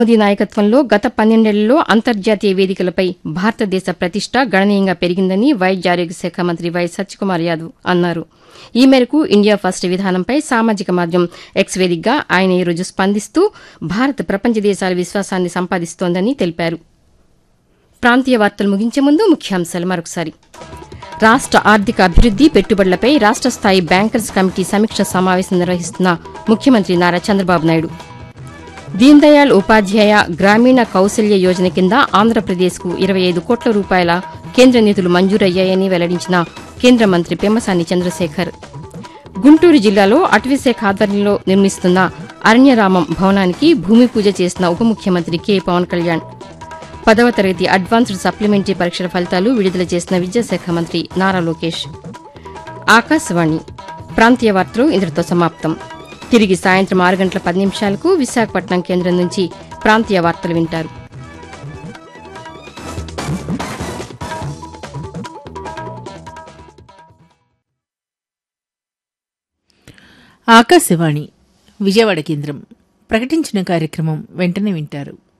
మోదీ నాయకత్వంలో గత పన్నెండేళ్లలో అంతర్జాతీయ వేదికలపై భారతదేశ ప్రతిష్ట గణనీయంగా పెరిగిందని వైద్య ఆరోగ్య శాఖ మంత్రి వై సత్యకుమార్ యాదవ్ అన్నారు ఈ మేరకు ఇండియా ఫస్ట్ విధానంపై సామాజిక మాధ్యమం ఎక్స్ వేదికగా ఆయన ఈ రోజు స్పందిస్తూ భారత్ ప్రపంచ దేశాల విశ్వాసాన్ని సంపాదిస్తోందని తెలిపారు ప్రాంతీయ వార్తలు ముగించే ముందు ముఖ్యాంశాలు మరొకసారి రాష్ట ఆర్థిక అభివృద్ది పెట్టుబడులపై రాష్ట స్థాయి బ్యాంకర్స్ కమిటీ సమీక్ష సమావేశం నిర్వహిస్తున్న ముఖ్యమంత్రి నారా చంద్రబాబు నాయుడు దీన్ దయాళ్ ఉపాధ్యాయ గ్రామీణ కౌశల్య యోజన కింద ఆంధ్రప్రదేశ్కు ఇరవై ఐదు కోట్ల రూపాయల కేంద్ర నిధులు మంజూరయ్యాయని వెల్లడించిన కేంద్ర మంత్రి పెమ్మసాని చంద్రశేఖర్ గుంటూరు జిల్లాలో అటవీశాఖ ఆధ్వర్యంలో నిర్మిస్తున్న అరణ్యరామం భవనానికి భూమి పూజ చేసిన ఉప ముఖ్యమంత్రి కె పవన్ కళ్యాణ్ పదవ తరగతి అడ్వాన్స్డ్ సప్లిమెంటరీ పరీక్షల ఫలితాలు విడుదల చేసిన విద్యాశాఖ మంత్రి నారా లోకేష్ ఆకాశవాణి ప్రాంతీయ వార్తలు ఇంతటితో సమాప్తం తిరిగి సాయంత్రం ఆరు గంటల పది నిమిషాలకు విశాఖపట్నం కేంద్రం నుంచి ప్రాంతీయ వార్తలు వింటారు ఆకాశవాణి విజయవాడ కేంద్రం ప్రకటించిన కార్యక్రమం వెంటనే వింటారు